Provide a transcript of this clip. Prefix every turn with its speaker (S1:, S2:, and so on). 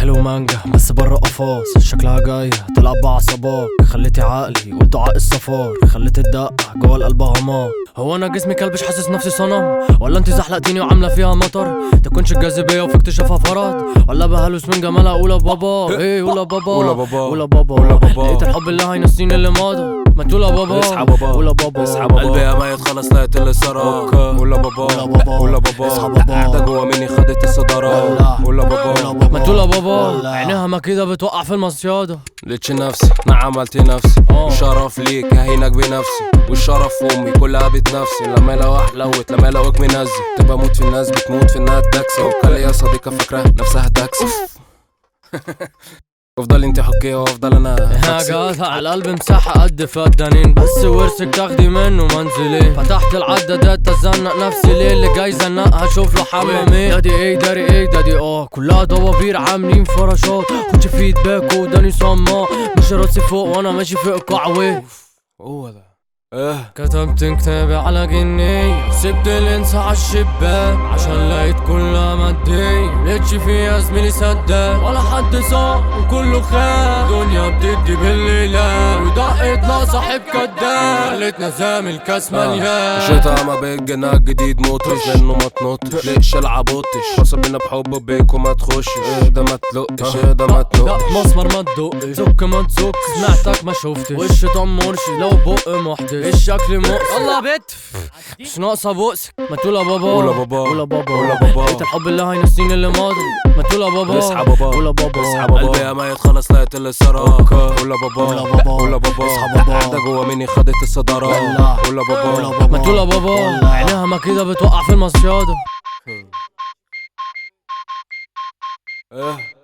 S1: حلو مانجا بس برا قفاص شكلها جاية تلعب بعصباك خليتي عقلي ودعاء الصفار خليت الدقة جوا القلب غمار هو انا جسمي كلبش حاسس نفسي صنم ولا انت زحلقتيني وعامله فيها مطر تكونش الجاذبيه وفي اكتشافها فرض ولا بهلوس من جمالها قولها بابا ايه قولها بابا
S2: قولها بابا.
S1: قولها بابا
S2: قولها بابا.
S1: لقيت الحب اللي هينسيني اللي ماضى ما تقولها بابا
S2: اصحى بابا.
S1: قولها بابا
S2: اصحى بابا قلبي يا ميت خلص لقيت اللي صار ولا بابا
S1: ولا بابا.
S2: ولا بابا
S1: اصحى بابا.
S2: ده جوا مني خدت الصدارة
S1: ولا.
S2: ولا بابا
S1: ما تقولها بابا ولا. عينيها ما كده بتوقع في المصيادة
S2: لقيتش نفسي انا عملت نفسي
S1: آه.
S2: الشرف ليك هينك بنفسي والشرف في امي كلها بتنفسي لما لو احلوت لما لقوك منزل تبقى موت في الناس بتموت في انها تاكسي وكان ليا صديقه فاكره نفسها تاكسي افضل انت حكي وافضل انا
S1: يا
S2: فاكسي.
S1: جدع القلب مساحة قد فدانين بس ورثك تاخدي منه منزلين فتحت العدادات تزنق نفسي ليه اللي جاي زنقها شوف له حمامين دادي ايه داري ايه دادي اه كلها دوابير عاملين فراشات خدش فيدباك وداني صماء مش راسي فوق وانا ماشي في ايقاع ويف
S2: هو ده اه
S1: كتبت كتابي على جنيه سبت الانسى على الشباك عشان لقيت كلها مادية ملقتش فيها زميلي سداد ولا حد صار وكله خاب دنيا بتدي بالليلة ودقتنا صاحب كداب خلتنا زامل كاس مليان
S2: الشتا ما بالجناح جديد موتش منه ما تنطش ليش العبوتش حسب بينا بحب بيك وما تخشش ايه ده ما تلقش ايه ده ما
S1: لا
S2: تنقش
S1: مسمر ما تدقش زك ما تزك سمعتك ما شفتش وش طمرش لو بق محدش الشكل مؤسف يلا يا بت مش ناقصه بؤسك ما تقول يا بابا
S2: قول يا بابا.
S1: قول يا بابا
S2: قول يا بابا.
S1: لقيت الحب اللي هينسيني اللي ماضي ما تقول يا بابا
S2: اصحى بابا
S1: قول يا بابا
S2: اصحى بابا قلبي يا ميت خلص لقيت اللي صار ولا بابا
S1: ولا بابا.
S2: ولا بابا
S1: اصحى بابا.
S2: ده جوا مني خدت الصدارة
S1: ولا.
S2: ولا بابا
S1: ما تقول يا بابا عينيها ما كده بتوقع في المصيادة
S2: اه